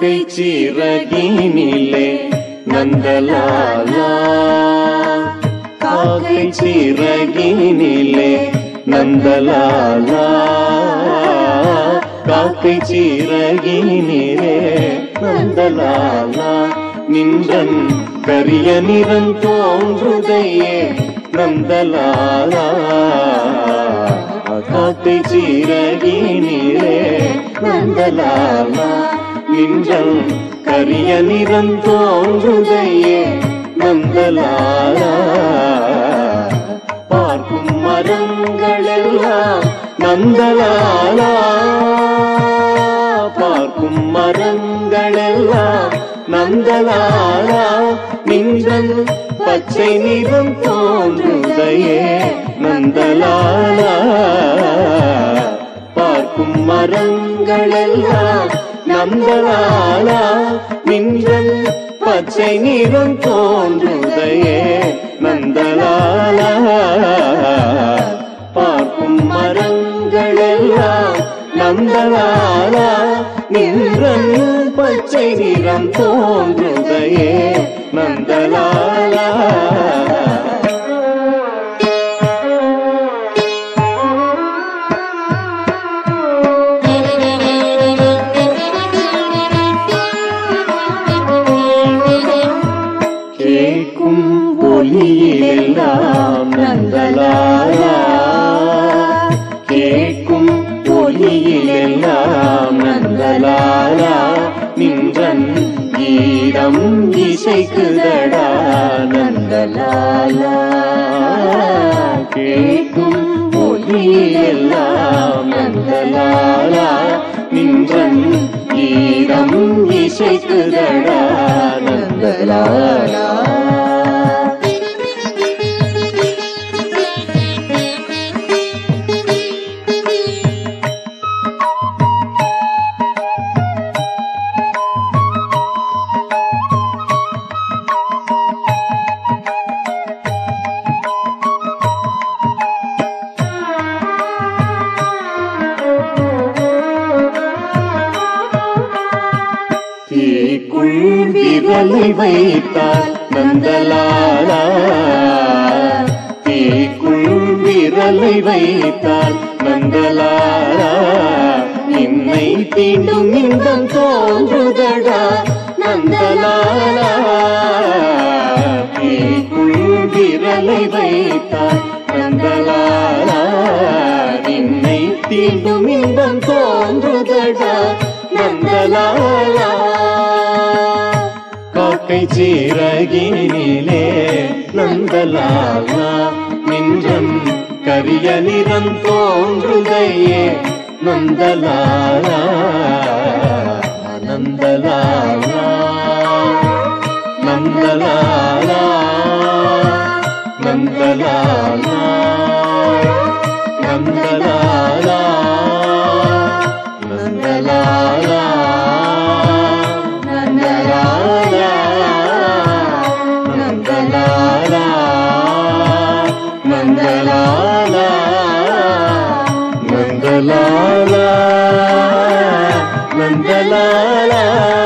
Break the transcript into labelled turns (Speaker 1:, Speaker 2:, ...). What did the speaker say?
Speaker 1: காக்கை சிறகினிலே நந்தலாலா காக்கை சிறகினிலே நந்தலாலா காக்கை சிறகினிலே நந்தலாலா நின்றன் கரிய நிறம் தோன்றுதையே நந்தலாலா காக்கை சிறகினிலே நந்தலாலா நின்றன் கரிய நிறம் தோன்றுதையே நந்தலாலா பார்க்கும் மரங்களெல்லாம் நந்தலாலா பார்க்கும் மரங்களெல்லாம் நந்தலாலா நின்றன் பச்சை நிறம் தோன்றுதையே நந்தலாலா பார்க்கும் மரங்களெல்லாம் நந்தலாலா நின்றன் பச்சை நிறம் தோன்றுதையே நந்தலாலா பார்க்கும் மரங்களெல்லாம் நந்தலாலா நின்றன் பச்சை நிறம் தோன்றுதையே நந்தலாலா கேட்கும் ஒலியிலெல்லாம் நந்தலாலா கேட்கும் ஒலியிலெல்லாம் நந்தலாலா நின்றன் கீதம் இசைக்குதடா நந்தலாலா கேட்கும் ஒலியிலெல்லாம் நந்தலாலா நின்றன் கீதம் இசைக்குதடா நந்தலாலா தீக்குள் விரலை வைத்தால் நந்தலாலா தீக்குள் விரலை வைத்தால் நந்தலாலா என்னை தீண்டும் இன்பம் தோன்றுதடா நந்தலாலா தீக்குள் விரலை வைத்தால் நந்தலாலா என்னை தீண்டும் இன்பம் தோன்றுதடா நந்தலாலா காக்கை சீரகினிலே நந்தலாலா நின்றம் கரிய நிறம் தோன்றுதையே நந்தலாலா நந்தலாலா நந்தலாலா நந்தலாலா நந்தலாலா நந்தலாலா நந்தலாலா நந்தலாலா நந்தலாலா நந்தலாலா நந்தலாலா